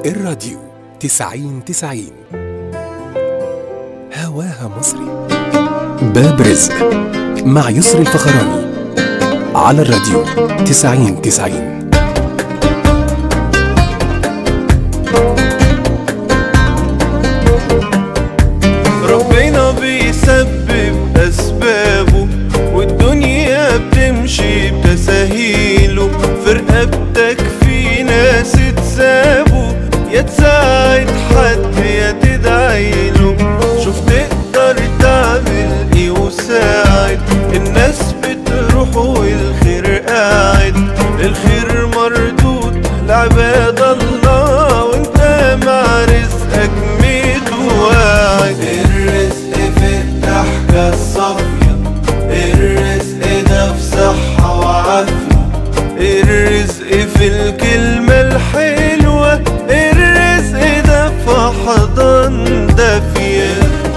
الراديو تسعين تسعين هواها مصري باب رزق مع يسر الفخراني على الراديو تسعين تسعين ربنا بيسبب أسبابه والدنيا بتمشي بتساهيله في رقبتك في ناس تسابه يا تساعد حد يا تدعيله شوف تقدر تعمل ايه وساعد الناس بتروح والخير قاعد الخير مردود لعباد الله وانت مع رزقك متواعد الرزق في الضحكة الصافية الرزق ده في صحة وعافية الرزق في الكلمة الحلوة الرزق ده في حضن دافية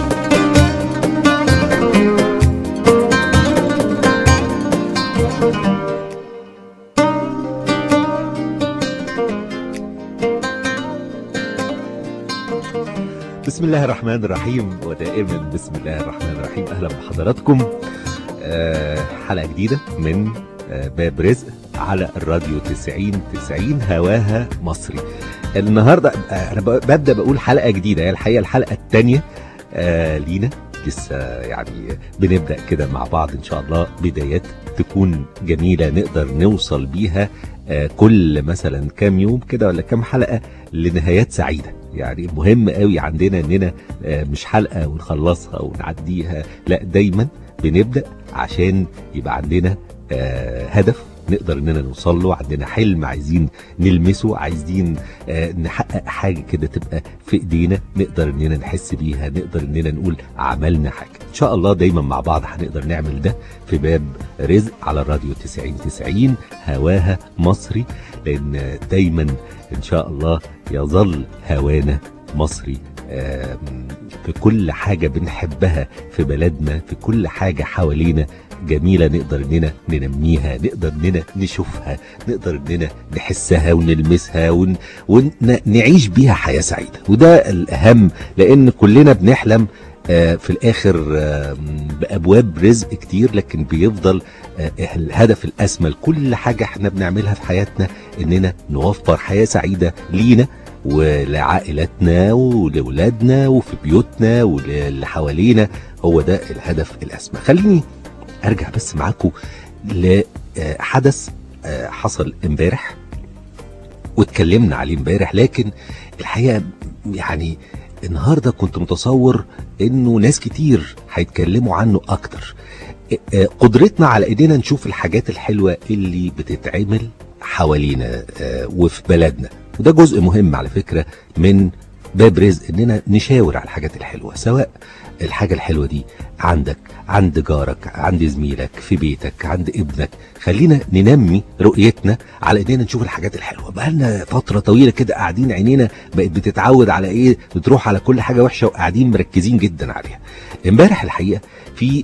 بسم الله الرحمن الرحيم ودائما بسم الله الرحمن الرحيم اهلا بحضراتكم آه، حلقه جديده من آه، باب رزق على الراديو 90 90 هواها مصري النهارده آه، انا ب- ببدا بقول حلقه جديده هي الحقيقه الحلقه الثانيه لينا لسه يعني بنبدا كده مع بعض ان شاء الله بدايات تكون جميله نقدر نوصل بيها آه، كل مثلا كام يوم كده ولا كام حلقه لنهايات سعيده يعني مهم قوي عندنا اننا آه، مش حلقه ونخلصها ونعديها لا دايما بنبدا عشان يبقى عندنا آه، هدف نقدر اننا نوصل له عندنا حلم عايزين نلمسه عايزين آه، نحقق حاجه كده تبقى في ايدينا نقدر اننا نحس بيها نقدر اننا نقول عملنا حاجه ان شاء الله دايما مع بعض هنقدر نعمل ده في باب رزق على الراديو 90 90 هواها مصري لان دايما ان شاء الله يظل هوانا مصري آم، في كل حاجة بنحبها في بلدنا في كل حاجة حوالينا جميلة نقدر اننا ننميها نقدر اننا نشوفها نقدر اننا نحسها ونلمسها ون... ونعيش بيها حياة سعيدة وده الأهم لأن كلنا بنحلم آه، في الآخر آم، بأبواب رزق كتير لكن بيفضل آه، الهدف الأسمى لكل حاجة احنا بنعملها في حياتنا إننا نوفر حياة سعيدة لينا ولعائلاتنا ولولادنا وفي بيوتنا واللي حوالينا هو ده الهدف الأسمى خليني أرجع بس معاكم لحدث آه، حصل امبارح واتكلمنا عليه امبارح لكن الحقيقة يعني النهارده كنت متصور انه ناس كتير هيتكلموا عنه اكتر آه، قدرتنا على ايدينا نشوف الحاجات الحلوه اللي بتتعمل حوالينا آه، وفي بلدنا وده جزء مهم على فكره من باب رزق اننا نشاور على الحاجات الحلوه سواء الحاجه الحلوه دي عندك عند جارك عند زميلك في بيتك عند ابنك خلينا ننمي رؤيتنا على ايدينا نشوف الحاجات الحلوه بقالنا فتره طويله كده قاعدين عينينا بقت بتتعود على ايه بتروح على كل حاجه وحشه وقاعدين مركزين جدا عليها امبارح الحقيقه في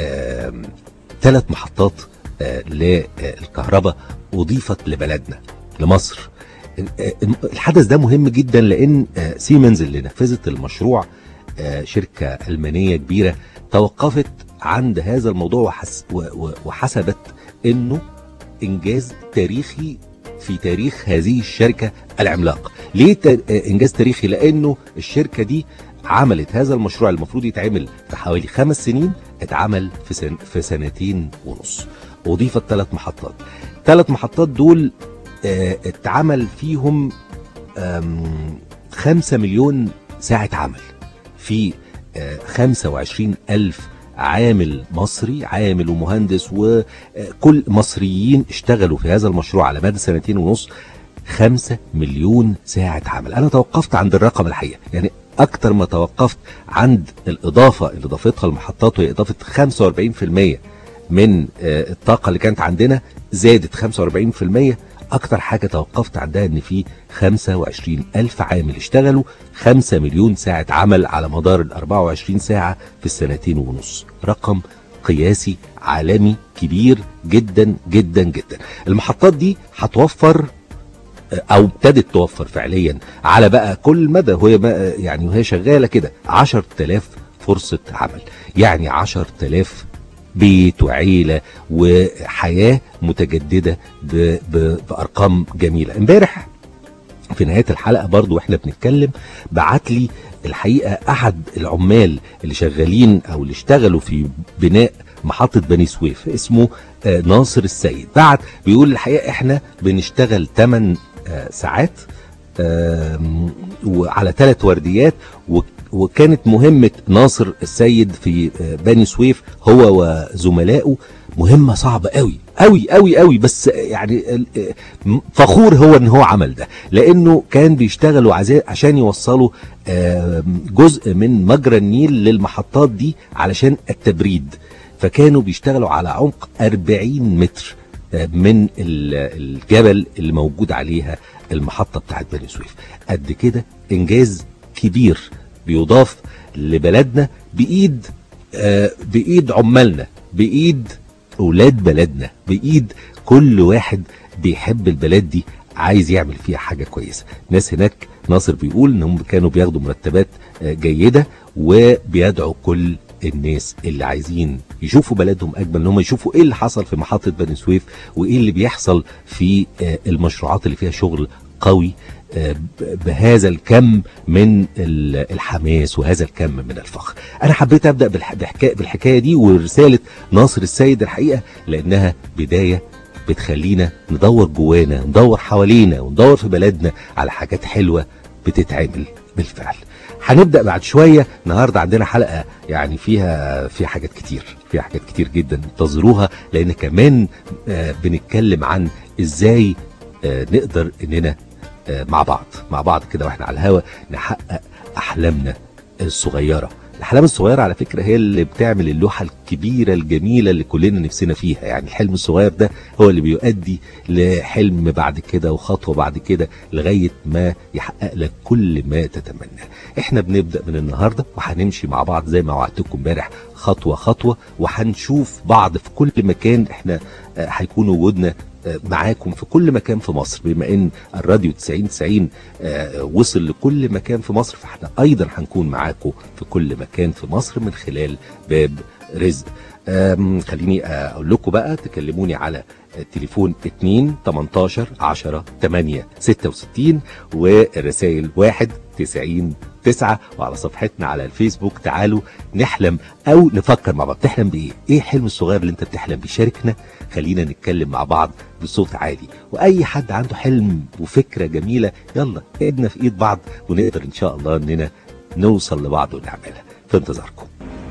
ثلاث محطات آه، للكهرباء اضيفت لبلدنا لمصر آه، الحدث ده مهم جدا لان آه، سيمنز اللي نفذت المشروع آه، شركه المانيه كبيره توقفت عند هذا الموضوع وحس و- و- وحسبت انه انجاز تاريخي في تاريخ هذه الشركه العملاقه ليه تا- آه، انجاز تاريخي لانه الشركه دي عملت هذا المشروع المفروض يتعمل في حوالي خمس سنين اتعمل في سن في سنتين ونص اضيفت ثلاث محطات ثلاث محطات دول آه، اتعمل فيهم آم، خمسة مليون ساعة عمل في آه، 25 ألف عامل مصري عامل ومهندس وكل مصريين اشتغلوا في هذا المشروع على مدى سنتين ونص خمسة مليون ساعة عمل أنا توقفت عند الرقم الحقيقة يعني أكتر ما توقفت عند الإضافة اللي ضافتها المحطات وهي إضافة 45% من آه، الطاقة اللي كانت عندنا زادت 45% أكتر حاجة توقفت عندها إن في 25 ألف عامل اشتغلوا 5 مليون ساعة عمل على مدار ال 24 ساعة في السنتين ونص رقم قياسي عالمي كبير جدا جدا جدا المحطات دي هتوفر آه، او ابتدت توفر فعليا على بقى كل مدى وهي ما يعني وهي شغاله كده 10000 فرصه عمل يعني 10000 بيت وعيله وحياه متجدده ب- ب- بارقام جميله امبارح في نهايه الحلقه برضو واحنا بنتكلم بعت لي الحقيقه احد العمال اللي شغالين او اللي اشتغلوا في بناء محطه بني سويف اسمه آه، ناصر السيد بعت بيقول الحقيقه احنا بنشتغل 8 ساعات آم، وعلى ثلاث ورديات و- وكانت مهمة ناصر السيد في آه، بني سويف هو وزملائه مهمة صعبة قوي قوي قوي قوي بس يعني ال- آه، م- فخور هو ان هو عمل ده لانه كان بيشتغلوا عزا- عشان يوصلوا آم، جزء من مجرى النيل للمحطات دي علشان التبريد فكانوا بيشتغلوا على عمق 40 متر آه، من ال- الجبل اللي موجود عليها المحطة بتاعت بني سويف قد كده انجاز كبير بيضاف لبلدنا بايد آه، بايد عمالنا بايد اولاد بلدنا بايد كل واحد بيحب البلد دي عايز يعمل فيها حاجة كويسة ناس هناك ناصر بيقول انهم كانوا بياخدوا مرتبات آه، جيدة وبيدعوا كل الناس اللي عايزين يشوفوا بلدهم اجمل ان هم يشوفوا ايه اللي حصل في محطه بني سويف وايه اللي بيحصل في آه، المشروعات اللي فيها شغل قوي آه، ب- بهذا الكم من ال- الحماس وهذا الكم من الفخر انا حبيت ابدا بالح- بالحكايه بالحكايه دي ورساله ناصر السيد الحقيقه لانها بدايه بتخلينا ندور جوانا ندور حوالينا وندور في بلدنا على حاجات حلوه بتتعمل بالفعل هنبدا بعد شويه النهارده عندنا حلقه يعني فيها فيها حاجات كتير فيها حاجات كتير جدا انتظروها لان كمان آه، بنتكلم عن ازاي آه، نقدر اننا آه، مع بعض مع بعض كده واحنا على الهوا نحقق احلامنا الصغيره الاحلام الصغيره على فكره هي اللي بتعمل اللوحه الكبيره الجميله اللي كلنا نفسنا فيها يعني الحلم الصغير ده هو اللي بيؤدي لحلم بعد كده وخطوه بعد كده لغايه ما يحقق لك كل ما تتمناه احنا بنبدا من النهارده وهنمشي مع بعض زي ما وعدتكم امبارح خطوه خطوه وهنشوف بعض في كل مكان احنا آه، هيكون وجودنا آه، معاكم في كل مكان في مصر بما ان الراديو 90 90 آه، وصل لكل مكان في مصر فاحنا ايضا هنكون معاكم في كل مكان في مصر من خلال باب رزق آم، خليني اقول لكم بقى تكلموني على التليفون 2 18 10 8 66 والرسائل 1 90 9 وعلى صفحتنا على الفيسبوك تعالوا نحلم او نفكر مع بعض تحلم بايه؟ ايه الحلم الصغير اللي انت بتحلم بيه؟ شاركنا خلينا نتكلم مع بعض بصوت عالي واي حد عنده حلم وفكره جميله يلا ايدنا في ايد بعض ونقدر ان شاء الله اننا نوصل لبعض ونعملها في انتظاركم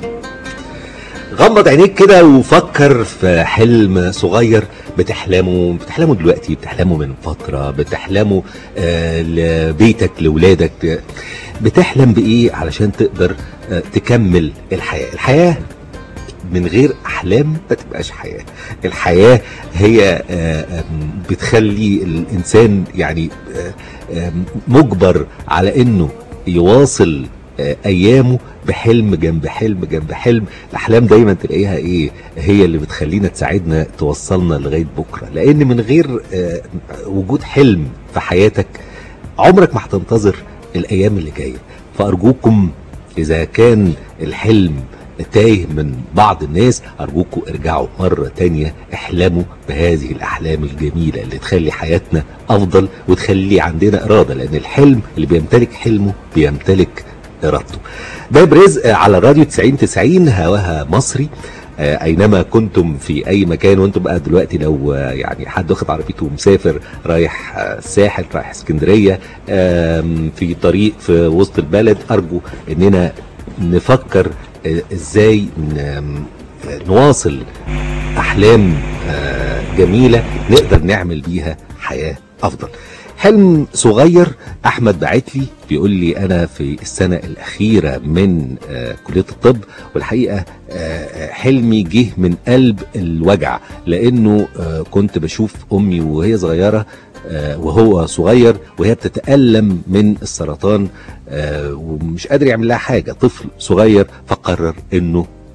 غمض عينيك كده وفكر في حلم صغير بتحلمه بتحلمه دلوقتي بتحلمه من فترة بتحلمه آه لبيتك لولادك بتحلم بإيه علشان تقدر آه تكمل الحياة الحياة من غير أحلام ما تبقاش حياة الحياة هي آه، آم، بتخلي الإنسان يعني آه، آم، مجبر على إنه يواصل آه، ايامه بحلم جنب حلم جنب حلم الاحلام دايما تلاقيها ايه هي اللي بتخلينا تساعدنا توصلنا لغايه بكره لان من غير آه، وجود حلم في حياتك عمرك ما هتنتظر الايام اللي جايه فارجوكم اذا كان الحلم تايه من بعض الناس ارجوكم ارجعوا مرة تانية احلموا بهذه الاحلام الجميلة اللي تخلي حياتنا افضل وتخلي عندنا ارادة لان الحلم اللي بيمتلك حلمه بيمتلك ارادته باب رزق على راديو 90 90 هواها مصري آه، اينما كنتم في اي مكان وانتم بقى دلوقتي لو آه، يعني حد واخد عربيته ومسافر رايح آه، الساحل رايح اسكندريه آم، في طريق في وسط البلد ارجو اننا نفكر آه، ازاي ن- آه، نواصل احلام آه، جميله نقدر نعمل بيها حياه افضل حلم صغير احمد بعت لي بيقول لي انا في السنه الاخيره من آه، كليه الطب والحقيقه آه، حلمي جه من قلب الوجع لانه آه، كنت بشوف امي وهي صغيره آه، وهو صغير وهي بتتألم من السرطان آه، ومش قادر يعمل لها حاجة طفل صغير فقرر انه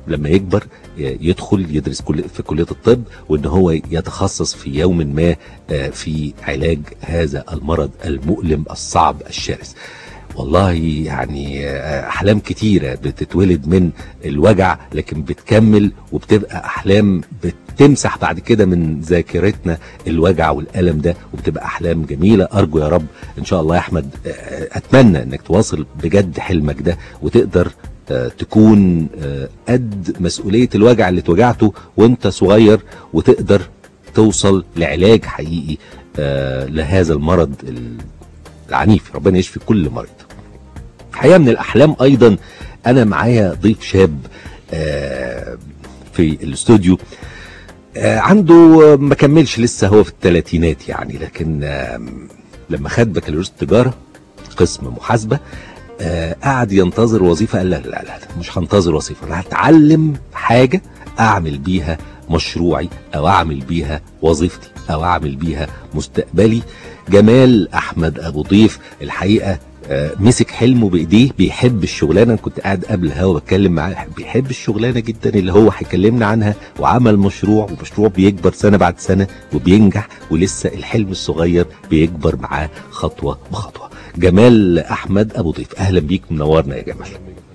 لما يكبر آه، يدخل يدرس كل في كليه الطب وان هو يتخصص في يوم ما آه، في علاج هذا المرض المؤلم الصعب الشرس والله يعني آه، احلام كتيره بتتولد من الوجع لكن بتكمل وبتبقى احلام بتمسح بعد كده من ذاكرتنا الوجع والالم ده وبتبقى احلام جميله ارجو يا رب ان شاء الله يا احمد آه، اتمنى انك تواصل بجد حلمك ده وتقدر آه، تكون آه، قد مسؤوليه الوجع اللي اتوجعته وانت صغير وتقدر توصل لعلاج حقيقي آه، لهذا المرض العنيف ربنا يشفي كل مريض حقيقه من الاحلام ايضا انا معايا ضيف شاب آه، في الاستوديو آه، عنده ما كملش لسه هو في الثلاثينات يعني لكن آم، لما خد بكالوريوس تجاره قسم محاسبه آه، قعد ينتظر وظيفه قال لا لا لا لا، مش هنتظر وظيفه انا هتعلم حاجه اعمل بيها مشروعي او اعمل بيها وظيفتي او اعمل بيها مستقبلي جمال احمد ابو ضيف الحقيقه آه، مسك حلمه بايديه بيحب الشغلانه أنا كنت قاعد قبل الهوا بتكلم معاه بيحب الشغلانه جدا اللي هو هيكلمنا عنها وعمل مشروع ومشروع بيكبر سنه بعد سنه وبينجح ولسه الحلم الصغير بيكبر معاه خطوه بخطوه جمال احمد ابو ضيف اهلا بيك منورنا يا جمال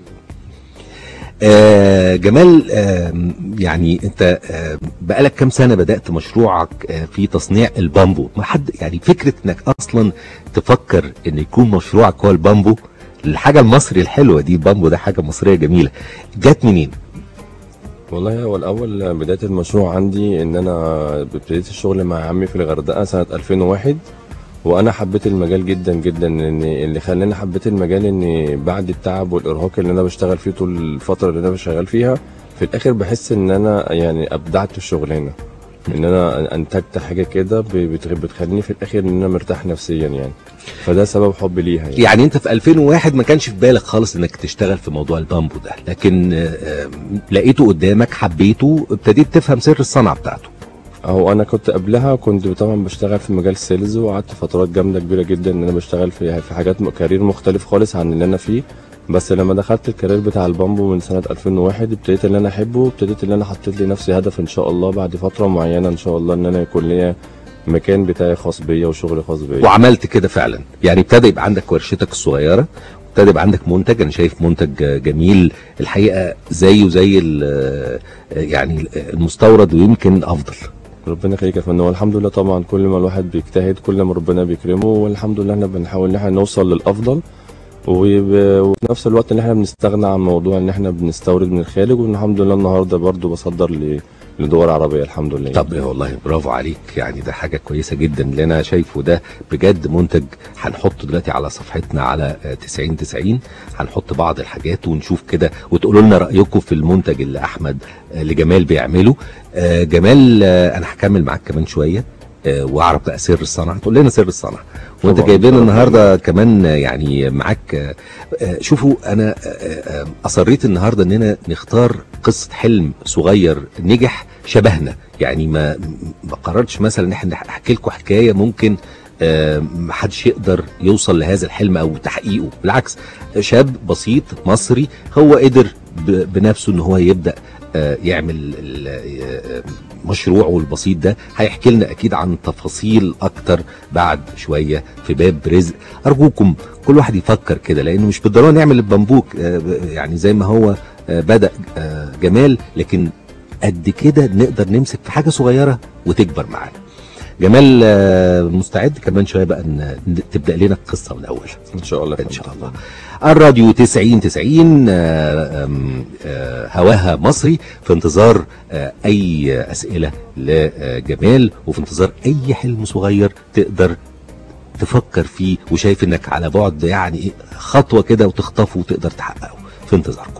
آه جمال آه يعني انت آه بقالك كام سنه بدات مشروعك آه في تصنيع البامبو ما حد يعني فكره انك اصلا تفكر ان يكون مشروعك هو البامبو الحاجه المصري الحلوه دي البامبو ده حاجه مصريه جميله جت منين والله هو الاول بدايه المشروع عندي ان انا ابتديت الشغل مع عمي في الغردقه سنه 2001 وانا حبيت المجال جدا جدا ان اللي خلاني حبيت المجال ان بعد التعب والارهاق اللي انا بشتغل فيه طول الفتره اللي انا شغال فيها في الاخر بحس ان انا يعني ابدعت في الشغلانه ان انا انتجت حاجه كده ب- بت- بتخليني في الاخر ان انا مرتاح نفسيا يعني فده سبب حبي ليها يعني. يعني انت في 2001 ما كانش في بالك خالص انك تشتغل في موضوع البامبو ده لكن آه، آه، لقيته قدامك حبيته ابتديت تفهم سر الصنعه بتاعته هو انا كنت قبلها كنت طبعا بشتغل في مجال سيلز وقعدت فترات جامده كبيره جدا ان انا بشتغل في في حاجات م- كارير مختلف خالص عن اللي انا فيه بس لما دخلت الكارير بتاع البامبو من سنه 2001 ابتديت اللي انا احبه ابتديت اللي انا حطيت لي نفسي هدف ان شاء الله بعد فتره معينه ان شاء الله ان انا يكون ليا مكان بتاعي خاص بيا وشغل خاص بيا وعملت كده فعلا يعني ابتدى يبقى عندك ورشتك الصغيره ابتدى يبقى عندك منتج انا شايف منتج آه، جميل الحقيقه زيه زي ال- آه، يعني المستورد ويمكن افضل ربنا يخليك يا فندم والحمد لله طبعا كل ما الواحد بيجتهد كل ما ربنا بيكرمه والحمد لله احنا بنحاول ان احنا نوصل للافضل وب- وفي نفس الوقت ان احنا بنستغنى عن موضوع ان احنا بنستورد من الخارج والحمد لله النهارده برضو بصدر ل- لدول عربيه الحمد لله طب يا والله برافو عليك يعني ده حاجه كويسه جدا اللي انا شايفه ده بجد منتج هنحطه دلوقتي على صفحتنا على آه، 90 90 هنحط بعض الحاجات ونشوف كده وتقولوا لنا رايكم في المنتج اللي احمد آه، اللي جمال بيعمله آه، جمال آه، انا هكمل معاك كمان شويه آه، واعرف بقى سر الصنعه تقول لنا سر الصنعه وانت طبعاً. جايب لنا النهارده كمان آه، يعني معاك آه، آه، شوفوا انا آه، آه، اصريت النهارده اننا نختار قصه حلم صغير نجح شبهنا يعني ما ما قررتش مثلا ان احنا احكي لكم حكايه ممكن آه، محدش يقدر يوصل لهذا الحلم او تحقيقه بالعكس شاب بسيط مصري هو قدر ب- بنفسه ان هو يبدا آه، يعمل ال- آه، مشروعه البسيط ده هيحكي لنا اكيد عن تفاصيل اكتر بعد شويه في باب رزق ارجوكم كل واحد يفكر كده لانه مش بالضروره نعمل البامبوك آه، يعني زي ما هو آه، بدا آه، جمال لكن قد كده نقدر نمسك في حاجه صغيره وتكبر معانا جمال آه، مستعد كمان شويه بقى ان ن- تبدا لنا القصه من الاول ان شاء الله يا ان فندم. شاء الله الراديو 90 90 آه، آم، آه، هواها مصري في انتظار آه، اي اسئله لجمال وفي انتظار اي حلم صغير تقدر تفكر فيه وشايف انك على بعد يعني إيه خطوه كده وتخطفه وتقدر تحققه في انتظاركم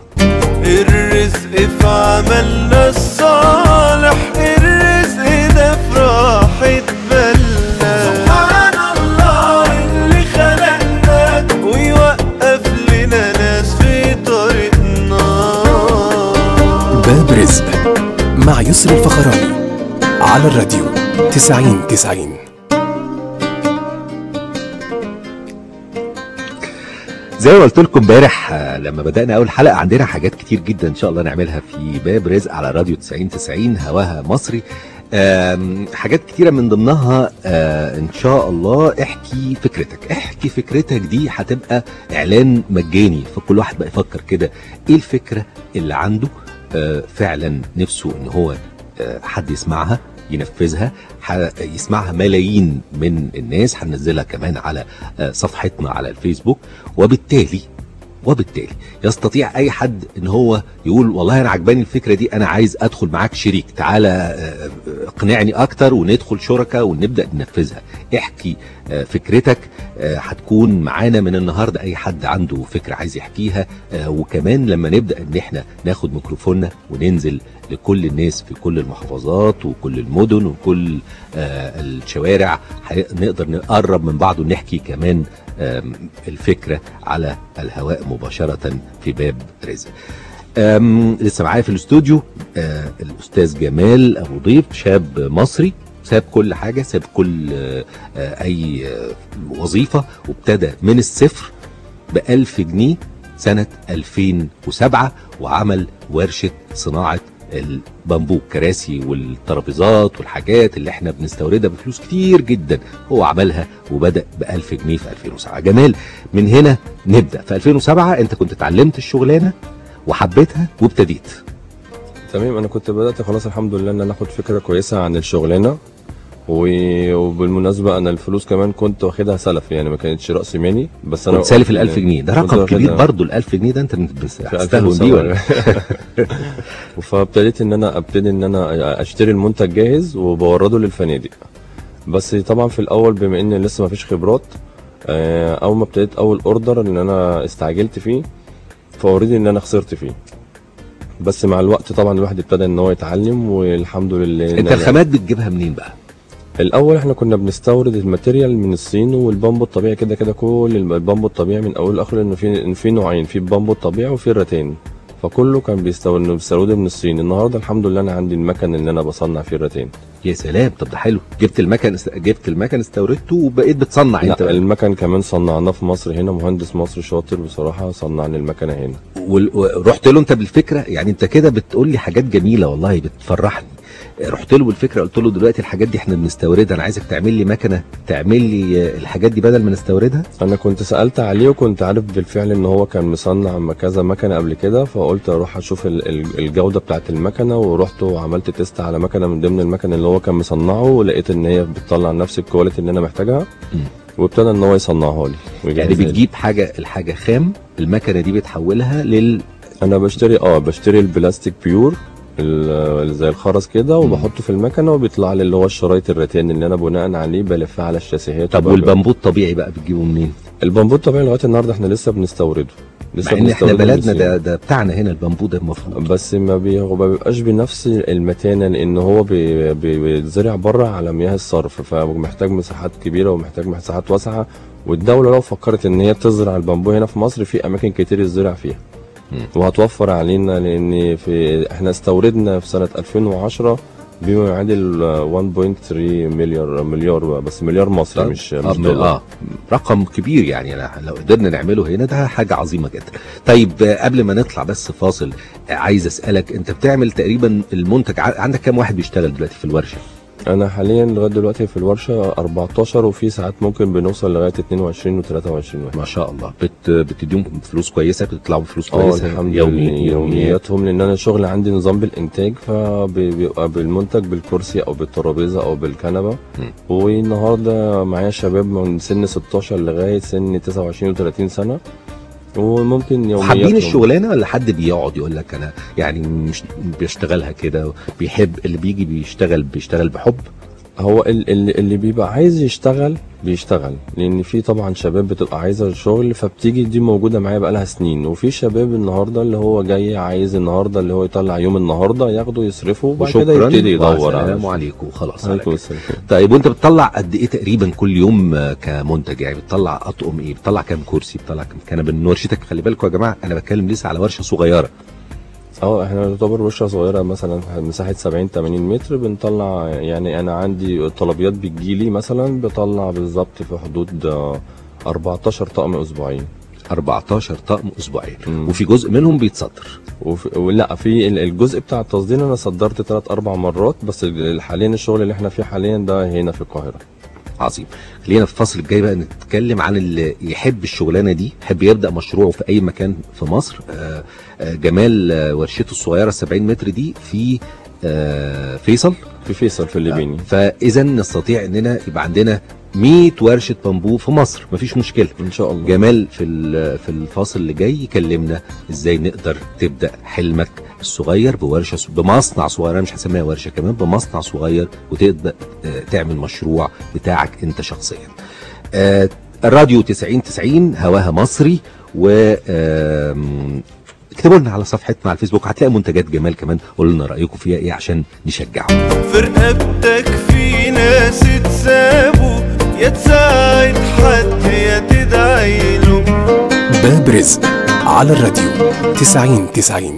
الرزق في عملنا الصالح الرزق ده في راحة بالنا سبحان الله اللي خلقنا ويوقف لنا ناس في طريقنا باب رزق مع يسر الفخراني على الراديو 90 90 زي ما قلت لكم امبارح آه، لما بدانا اول حلقه عندنا حاجات كتير جدا ان شاء الله نعملها في باب رزق على راديو 90 90 هواها مصري آم، حاجات كتيره من ضمنها آه، ان شاء الله احكي فكرتك احكي فكرتك دي هتبقى اعلان مجاني فكل واحد بقى يفكر كده ايه الفكره اللي عنده آه، فعلا نفسه ان هو آه، حد يسمعها ينفذها ح- يسمعها ملايين من الناس هننزلها كمان على آه، صفحتنا على الفيسبوك وبالتالي وبالتالي يستطيع اي حد ان هو يقول والله انا عجباني الفكره دي انا عايز ادخل معاك شريك تعالى آه، اقنعني اكتر وندخل شركاء ونبدا ننفذها احكي آه، فكرتك آه، هتكون معانا من النهارده اي حد عنده فكره عايز يحكيها آه، وكمان لما نبدا ان احنا ناخد ميكروفوننا وننزل لكل الناس في كل المحافظات وكل المدن وكل آه، الشوارع هي- نقدر نقرب من بعض ونحكي كمان آم، الفكره على الهواء مباشره في باب رزق. آم، لسه معايا في الاستوديو آه، الاستاذ جمال ابو ضيف شاب مصري ساب كل حاجه ساب كل آه، آه، اي آه، وظيفه وابتدى من الصفر ب 1000 جنيه سنه 2007 وعمل ورشه صناعه البامبو الكراسي والترابيزات والحاجات اللي احنا بنستوردها بفلوس كتير جدا هو عملها وبدا ب 1000 جنيه في 2007 جمال من هنا نبدا في 2007 انت كنت اتعلمت الشغلانه وحبيتها وابتديت تمام انا كنت بدات خلاص الحمد لله ان انا اخد فكره كويسه عن الشغلانه و- وبالمناسبه انا الفلوس كمان كنت واخدها سلف يعني ما كانتش راس مالي بس انا كنت سالف ال 1000 جنيه ده كنت رقم كبير واخدها برضه ال 1000 جنيه ده انت بس- في هتستهون بيه ولا 2007. فابتديت ان انا ابتدي ان انا اشتري المنتج جاهز وبورده للفنادق بس طبعا في الاول بما ان لسه ما فيش خبرات آه، اول ما ابتديت اول اوردر ان انا استعجلت فيه فاوريدي ان انا خسرت فيه بس مع الوقت طبعا الواحد ابتدى ان هو يتعلم والحمد لله إن انت أنا- الخامات بتجيبها منين بقى؟ الاول احنا كنا بنستورد الماتيريال من الصين والبامبو الطبيعي كده كده كل الب- البامبو الطبيعي من اوله لاخره انه في إن في نوعين في البامبو الطبيعي وفي الرتان فكله كان بيستورد بيستورده من الصين النهارده الحمد لله انا عندي المكن اللي انا بصنع فيه الرتان يا سلام طب ده حلو جبت المكن است... جبت المكن استوردته وبقيت بتصنع انت لا بقى. المكن كمان صنعناه في مصر هنا مهندس مصري شاطر بصراحه صنع لي المكنه هنا وال- ورحت له انت بالفكره يعني انت كده بتقول لي حاجات جميله والله بتفرحني رحت له بالفكره قلت له دلوقتي الحاجات دي احنا بنستوردها انا عايزك تعمل لي مكنه تعمل لي آه، الحاجات دي بدل ما نستوردها انا كنت سالت عليه وكنت عارف بالفعل ان هو كان مصنع م- كذا مكنه قبل كده فقلت اروح اشوف ال- ال- الجوده بتاعه المكنه ورحت وعملت تيست على مكنه من ضمن المكن اللي هو كان مصنعه ولقيت ان هي بتطلع نفس الكواليتي اللي انا محتاجها مم. وابتدى ان هو يصنعها لي يعني ويجهزها لي. بتجيب حاجه الحاجه خام المكنه دي بتحولها لل انا بشتري اه بشتري البلاستيك بيور ال- اللي زي الخرز كده وبحطه في المكنه وبيطلع لي اللي هو الشرايط الرتان اللي انا بناء عليه بلفها على الشاسيهات طب وب- والبامبو الطبيعي بقى بتجيبه منين؟ البامبو الطبيعي لغايه النهارده احنا لسه بنستورده لسه مع ان احنا بنستورده من بلدنا الصين. ده ده بتاعنا هنا البامبو ده المفروض بس ما بي- هو ما بيبقاش بنفس المتانه لان هو بي- بي- بيتزرع بره على مياه الصرف فمحتاج مساحات كبيره ومحتاج مساحات واسعه والدوله لو فكرت ان هي تزرع البامبو هنا في مصر في اماكن كتير يزرع فيها مم. وهتوفر علينا لان في احنا استوردنا في سنه 2010 بما يعادل 1.3 مليار مليار بس مليار مصري طب- مش آه، مش م- دولار اه رقم كبير يعني أنا لو قدرنا نعمله هنا ده حاجه عظيمه جدا طيب آه، قبل ما نطلع بس فاصل آه، عايز اسالك انت بتعمل تقريبا المنتج ع- عندك كام واحد بيشتغل دلوقتي في الورشه انا حاليا لغايه دلوقتي في الورشه 14 وفي ساعات ممكن بنوصل لغايه 22 و23 واحد ما شاء الله بت بتديهم فلوس كويسه بتطلعوا بفلوس اه كويسه الحمد يومي لله يوميات يومياتهم لان انا شغل عندي نظام بالانتاج فبيبقى بالمنتج بالكرسي او بالترابيزه او بالكنبه مم. والنهارده معايا شباب من سن 16 لغايه سن 29 و30 سنه وممكن يومياتهم حابين الشغلانه ولا حد بيقعد يقول لك انا يعني مش بيشتغلها كده بيحب اللي بيجي بيشتغل بيشتغل بحب هو ال- ال- اللي بيبقى عايز يشتغل بيشتغل لان في طبعا شباب بتبقى عايزه الشغل فبتيجي دي موجوده معايا بقالها سنين وفي شباب النهارده اللي هو جاي عايز النهارده اللي هو يطلع يوم النهارده ياخده يصرفه وبعد كده وشكرا يبتدي يدور على السلام عليكم خلاص على عليكم كده. السلام طيب وانت بتطلع قد ايه تقريبا كل يوم آه، كمنتج يعني بتطلع اطقم ايه بتطلع كام كرسي بتطلع كام كنبه من ورشتك خلي بالكم يا جماعه انا بتكلم لسه على ورشه صغيره اه احنا نعتبر ورشه صغيره مثلا مساحه 70 80 متر بنطلع يعني انا عندي طلبيات بتجيلي مثلا بطلع بالظبط في حدود آه، 14 طقم اسبوعين 14 طقم اسبوعيا مم. وفي جزء منهم بيتصدر وفي ولا في ال- الجزء بتاع التصدير انا صدرت ثلاث اربع مرات بس ال- حاليا الشغل اللي احنا فيه حاليا ده هنا في القاهره عظيم خلينا في الفصل الجاي بقى نتكلم عن اللي يحب الشغلانه دي يحب يبدا مشروعه في اي مكان في مصر آه، آه، جمال آه، ورشته الصغيره 70 متر دي في آه، فيصل في فيصل في الليبيني فاذا نستطيع اننا يبقى عندنا 100 ورشه بامبو في مصر مفيش مشكله ان شاء الله جمال في ال- في الفاصل اللي جاي يكلمنا ازاي نقدر تبدا حلمك الصغير بورشه س- بمصنع صغير انا مش هسميها ورشه كمان بمصنع صغير وتبدا آه، تعمل مشروع بتاعك انت شخصيا. آه، الراديو 90 90 هواها مصري و آم، اكتبوا لنا على صفحتنا على الفيسبوك هتلاقي منتجات جمال كمان قولوا لنا رايكم فيها ايه عشان نشجعهم. في رقبتك في ناس اتسابوا يا تساعد حد يا تدعي له باب رزق على الراديو 90 90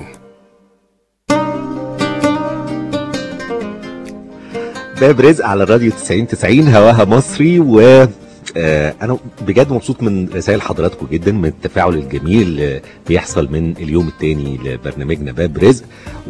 باب رزق على الراديو 90 90 هواها مصري و آه، انا بجد مبسوط من رسائل حضراتكم جدا من التفاعل الجميل اللي بيحصل من اليوم الثاني لبرنامجنا باب رزق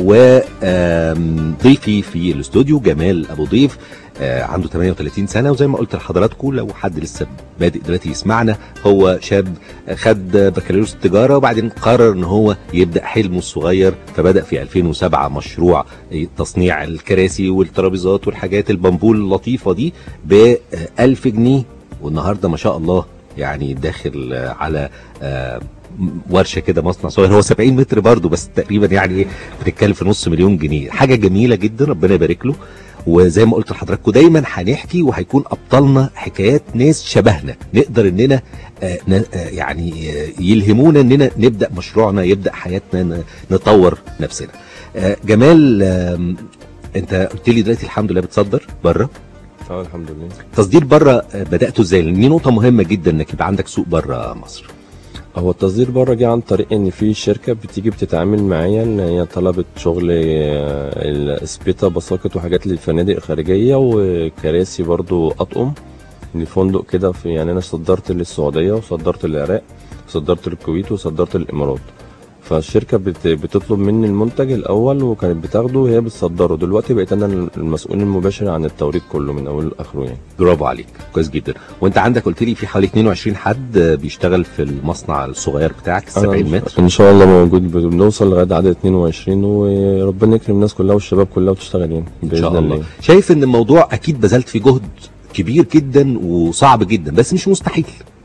وضيفي في الاستوديو جمال ابو ضيف آه، عنده 38 سنه وزي ما قلت لحضراتكم لو حد لسه بادئ دلوقتي يسمعنا هو شاب خد بكالوريوس التجاره وبعدين قرر ان هو يبدا حلمه الصغير فبدا في 2007 مشروع تصنيع الكراسي والترابيزات والحاجات البامبو اللطيفه دي ب 1000 جنيه والنهارده ما شاء الله يعني داخل آه، على آه، م- ورشه كده مصنع صغير هو 70 متر برضه بس تقريبا يعني ايه بنتكلم في نص مليون جنيه حاجه جميله جدا ربنا يبارك له وزي ما قلت لحضراتكم دايما هنحكي وهيكون ابطالنا حكايات ناس شبهنا نقدر اننا آه، ن- آه، يعني آه، يلهمونا اننا نبدا مشروعنا يبدا حياتنا ن- نطور نفسنا آه، جمال آم، انت قلت لي دلوقتي الحمد لله بتصدر بره اه الحمد لله تصدير بره آه، بداته ازاي لان دي نقطه مهمه جدا انك يبقى عندك سوق بره مصر هو التصدير بره جه عن طريق ان في شركه بتيجي بتتعامل معايا ان هي طلبت شغل آه، الاسبيتا بساقط وحاجات للفنادق الخارجيه وكراسي برضو اطقم لفندق كده في يعني انا صدرت للسعوديه وصدرت للعراق وصدرت للكويت وصدرت للامارات فالشركه بت- بتطلب مني المنتج الاول وكانت بتاخده وهي بتصدره دلوقتي بقيت انا المسؤول المباشر عن التوريد كله من اوله لاخره يعني برافو عليك كويس جدا وانت عندك قلت لي في حوالي 22 حد آه، بيشتغل في المصنع الصغير بتاعك ال 70 أنا متر ان شاء الله موجود بنوصل لغايه عدد 22 وربنا يكرم الناس كلها والشباب كلها وتشتغل يعني ان باذن شاء الله الله شايف ان الموضوع اكيد بذلت فيه جهد كبير جدا وصعب جدا بس مش مستحيل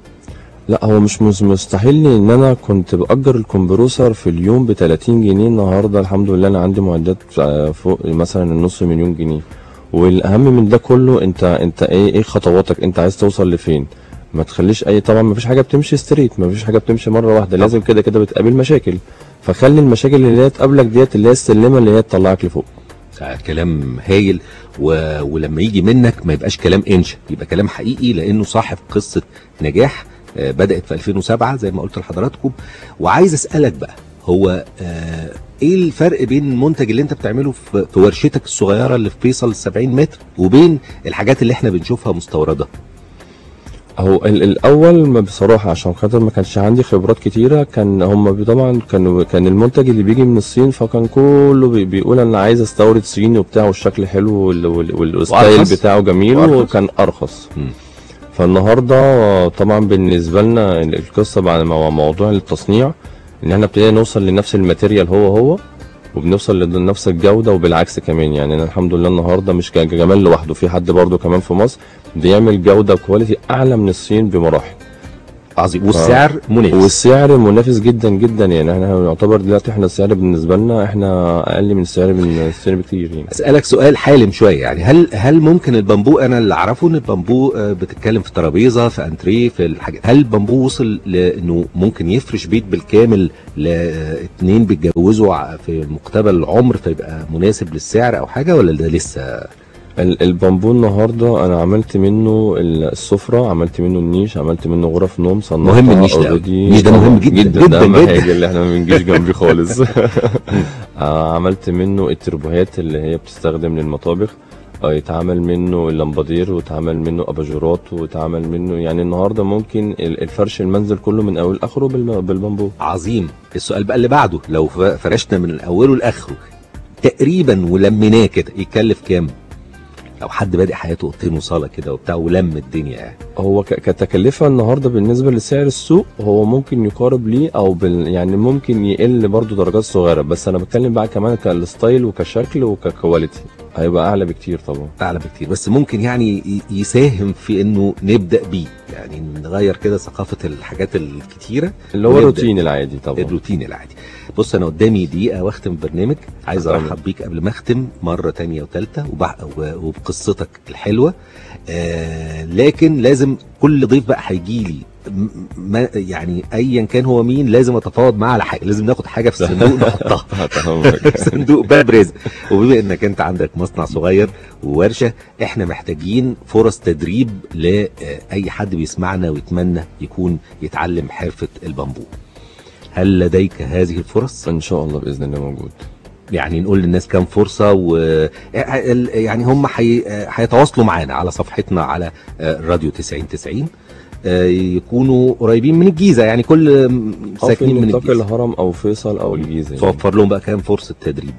لا هو مش مش مستحيل لي ان انا كنت باجر الكمبروسر في اليوم ب 30 جنيه النهارده الحمد لله انا عندي معدات آه، فوق مثلا النص مليون جنيه والاهم من ده كله انت انت ايه ايه خطواتك انت عايز توصل لفين ما تخليش اي طبعا ما فيش حاجه بتمشي ستريت ما فيش حاجه بتمشي مره واحده لازم كده كده بتقابل مشاكل فخلي المشاكل اللي هي تقابلك ديت اللي هي السلمه اللي هي تطلعك لفوق آه، كلام هايل و... ولما يجي منك ما يبقاش كلام انشا يبقى كلام حقيقي لانه صاحب قصه نجاح آه، بدات في 2007 زي ما قلت لحضراتكم وعايز اسالك بقى هو آه، ايه الفرق بين المنتج اللي انت بتعمله في في ورشتك الصغيره اللي في فيصل 70 متر وبين الحاجات اللي احنا بنشوفها مستورده هو ال- الاول ما بصراحه عشان خاطر ما كانش عندي خبرات كتيره كان هم طبعا كانوا كان المنتج اللي بيجي من الصين فكان كله بي- بيقول انا عايز استورد صيني وبتاع والشكل حلو وال- وال- والستايل وأرخص. بتاعه جميل وأرخص. وكان ارخص مم. فالنهارده طبعا بالنسبه لنا القصه بعد مو- موضوع التصنيع ان احنا ابتدينا نوصل لنفس الماتيريال هو هو وبنوصل لنفس الجوده وبالعكس كمان يعني انا الحمد لله النهارده مش ج- جمال لوحده في حد برضه كمان في مصر بيعمل جوده كواليتي اعلى من الصين بمراحل عظيم والسعر منافس والسعر منافس جدا جدا يعني احنا يعتبر دلوقتي احنا السعر بالنسبه لنا احنا اقل من السعر من الصين بكتير يعني اسالك سؤال حالم شويه يعني هل هل ممكن البامبو انا اللي اعرفه ان البامبو آه، بتتكلم في ترابيزه في انتريه في الحاجات هل البامبو وصل لانه ممكن يفرش بيت بالكامل لاثنين بيتجوزوا ع- في مقتبل العمر فيبقى مناسب للسعر او حاجه ولا ده لسه ال- البامبو النهارده انا عملت منه ال- السفره عملت منه النيش عملت منه غرف نوم صنعتها مهم النيش ده أوي. already. النيش ده مهم جدا، جدا جدا، ده اهم جدا. حاجه اللي احنا ما بنجيش جنبيه خالص آه، عملت منه التربوهات اللي هي بتستخدم للمطابخ آه، يتعمل منه اللمبادير ويتعمل منه اباجورات ويتعمل منه يعني النهارده ممكن ال- الفرش المنزل كله من اول لاخره بالم- بالبامبو عظيم السؤال بقى اللي بعده لو ف- فرشنا من اوله لاخره تقريبا ولميناه كده يكلف كام لو حد بادئ حياته اوضتين وصاله كده وبتاع ولم الدنيا يعني هو ك- كتكلفة النهارده بالنسبة لسعر السوق هو ممكن يقارب ليه او بال يعني ممكن يقل برضو درجات صغيرة بس انا بتكلم بقى كمان كالستايل وكشكل وككواليتي هيبقى اعلى بكتير طبعا اعلى بكتير بس ممكن يعني ي- يساهم في انه نبدا بيه يعني نغير كده ثقافه الحاجات الكتيره اللي هو ونبدأ. الروتين العادي طبعا الروتين العادي بص انا قدامي دقيقه واختم البرنامج عايز تمام. ارحب بيك قبل ما اختم مره تانية وتالتة وبع- و- وبقصتك الحلوه آه لكن لازم كل ضيف بقى هيجي لي م- ما يعني ايا كان هو مين لازم اتفاوض معاه على حاجه لازم ناخد حاجه في الصندوق نحطها تمام. صندوق باب رزق وبما انك انت عندك مصنع صغير وورشه احنا محتاجين فرص تدريب لاي حد بيسمعنا ويتمنى يكون يتعلم حرفه البامبو هل لديك هذه الفرص ان شاء الله باذن الله موجود يعني نقول للناس كام فرصه و يعني هم حي... هيتواصلوا معانا على صفحتنا على راديو 90 90 آه، يكونوا قريبين من الجيزه يعني كل او في ساكنين من نطاق الجيزه الهرم او فيصل او الجيزه يعني. توفر لهم بقى كام فرصه تدريب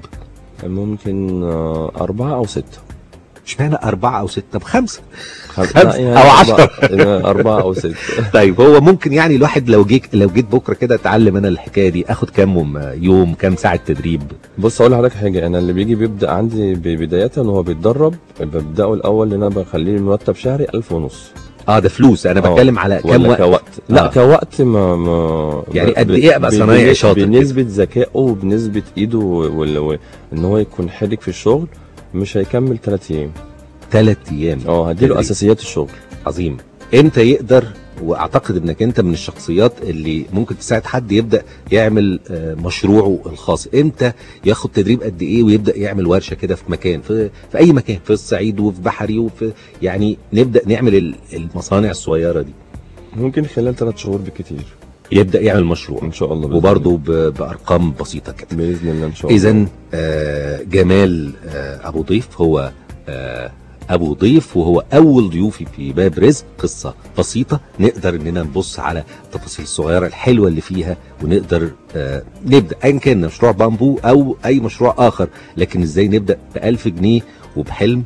ممكن آه، أربعة أو ستة اشمعنى أربعة أو ستة بخمسة خمسة خمسة لا، يعني أو أربعة- أربعة أو ستة طيب هو ممكن يعني الواحد لو جيت لو جيت بكرة كده اتعلم أنا الحكاية دي آخد كام يوم كام ساعة تدريب بص أقول لحضرتك حاجة أنا اللي بيجي بيبدأ عندي بداية وهو بيتدرب ببدأه الأول إن أنا بخليه مرتب شهري ألف ونص اه ده فلوس أنا آه. بتكلم على كام ولا وقت كوقت لا آه. كوقت ما, ما يعني ب- قد ب- إيه أبقى ب- صنايعي بن- شاطر كده؟ بنسبة ذكائه وبنسبة إيده وال- و- إن هو يكون حرك في الشغل مش هيكمل ثلاث أيام ثلاث أيام اه هديله تدريب. أساسيات الشغل عظيم امتى يقدر واعتقد انك انت من الشخصيات اللي ممكن تساعد حد يبدا يعمل آه، مشروعه الخاص امتى ياخد تدريب قد ايه ويبدا يعمل ورشه كده في مكان في, في اي مكان في الصعيد وفي بحري وفي يعني نبدا نعمل ال- المصانع الصغيره دي ممكن خلال ثلاث شهور بالكتير يبدا يعمل مشروع إن شاء الله بإذن وبرضه ب- بارقام بسيطه كده الله. بإذن الله إن شاء الله اذا آه، جمال آه، ابو ضيف هو آه، ابو ضيف وهو اول ضيوفي في باب رزق قصه بسيطه نقدر اننا نبص على التفاصيل الصغيره الحلوه اللي فيها ونقدر آه، نبدا ايا كان مشروع بامبو او اي مشروع اخر لكن ازاي نبدا ب 1000 جنيه وبحلم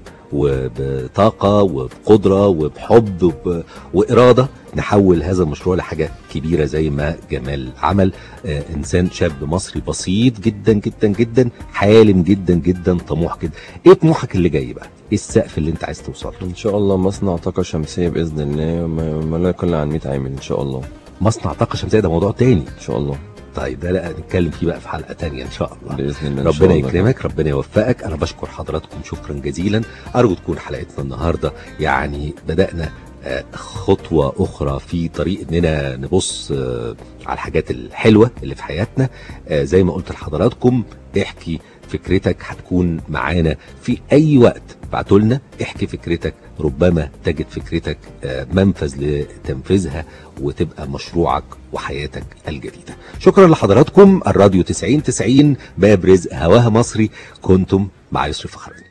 وبطاقة وبقدرة وبحب وب... وإرادة نحول هذا المشروع لحاجة كبيرة زي ما جمال عمل آه إنسان شاب مصري بسيط جدا جدا جدا حالم جدا جدا طموح جدا إيه طموحك اللي جاي بقى؟ إيه السقف اللي أنت عايز توصل له؟ ان شاء الله مصنع طاقه شمسيه باذن الله ما ما لا يقل عن 100 عامل ان شاء الله مصنع طاقة شمسية ده موضوع تاني ان شاء الله طيب ده لا نتكلم فيه بقى في حلقة تانية إن شاء الله باذن الله إن شاء ربنا الله. يكرمك ربنا يوفقك انا بشكر حضراتكم شكرا جزيلا ارجو تكون حلقتنا النهارده يعني بدانا آه، خطوة أخرى في طريق إننا نبص آه، على الحاجات الحلوة اللي في حياتنا آه، زي ما قلت لحضراتكم احكي فكرتك هتكون معانا في أي وقت بعتوا لنا احكي فكرتك ربما تجد فكرتك آه، منفذ لتنفيذها وتبقى مشروعك وحياتك الجديدة شكرا لحضراتكم الراديو 90 90 باب رزق هواها مصري كنتم مع يسري فخراني